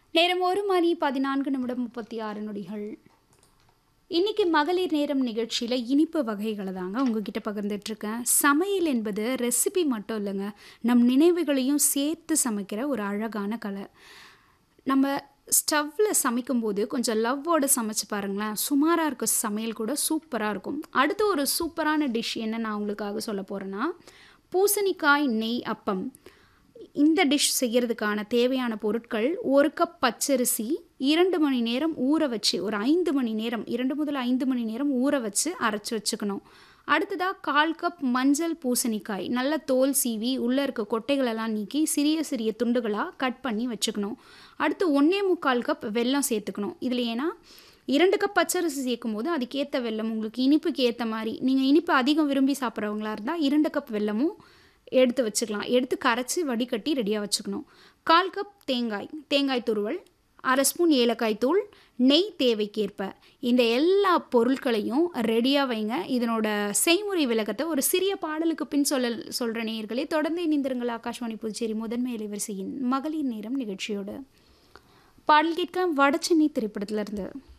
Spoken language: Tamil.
நேரம் ஒரு மணி பதினான்கு நிமிடம் முப்பத்தி ஆறு நொடிகள் இன்னைக்கு மகளிர் நேரம் நிகழ்ச்சியில் இனிப்பு வகைகளை தாங்க உங்ககிட்ட பகிர்ந்துட்டுருக்கேன் சமையல் என்பது ரெசிபி மட்டும் இல்லைங்க நம் நினைவுகளையும் சேர்த்து சமைக்கிற ஒரு அழகான கலை நம்ம ஸ்டவ்வில் சமைக்கும்போது கொஞ்சம் லவ்வோடு சமைச்சு பாருங்களேன் சுமாராக இருக்க சமையல் கூட சூப்பராக இருக்கும் அடுத்து ஒரு சூப்பரான டிஷ் என்ன நான் உங்களுக்காக சொல்ல போகிறேன்னா பூசணிக்காய் நெய் அப்பம் இந்த டிஷ் செய்கிறதுக்கான தேவையான பொருட்கள் ஒரு கப் பச்சரிசி இரண்டு மணி நேரம் ஊற வச்சு ஒரு ஐந்து மணி நேரம் இரண்டு முதல் ஐந்து மணி நேரம் ஊற வச்சு அரைச்சி வச்சுக்கணும் அடுத்ததாக கால் கப் மஞ்சள் பூசணிக்காய் நல்ல தோல் சீவி உள்ளே இருக்க கொட்டைகளெல்லாம் நீக்கி சிறிய சிறிய துண்டுகளாக கட் பண்ணி வச்சுக்கணும் அடுத்து ஒன்றே முக்கால் கப் வெல்லம் சேர்த்துக்கணும் இதில் ஏன்னா இரண்டு கப் பச்சரிசி சேர்க்கும் போது அதுக்கேற்ற வெல்லம் உங்களுக்கு இனிப்புக்கு ஏற்ற மாதிரி நீங்கள் இனிப்பு அதிகம் விரும்பி சாப்பிட்றவங்களா இருந்தால் இரண்டு கப் வெல்லமும் எடுத்து வச்சுக்கலாம் எடுத்து கரைச்சி வடிகட்டி ரெடியாக வச்சுக்கணும் கால் கப் தேங்காய் தேங்காய் துருவல் அரை ஸ்பூன் ஏலக்காய் தூள் நெய் தேவைக்கேற்ப இந்த எல்லா பொருட்களையும் ரெடியாக வைங்க இதனோட செய்முறை விளக்கத்தை ஒரு சிறிய பாடலுக்கு பின் சொல்ல சொல்கிற நேயர்களே தொடர்ந்து இணைந்திருங்கள் ஆகாஷ்வாணி புதுச்சேரி முதன்மை இளைவரிசையின் மகளிர் நேரம் நிகழ்ச்சியோடு பாடல் கேட்க வடச்சென்னை திரைப்படத்திலிருந்து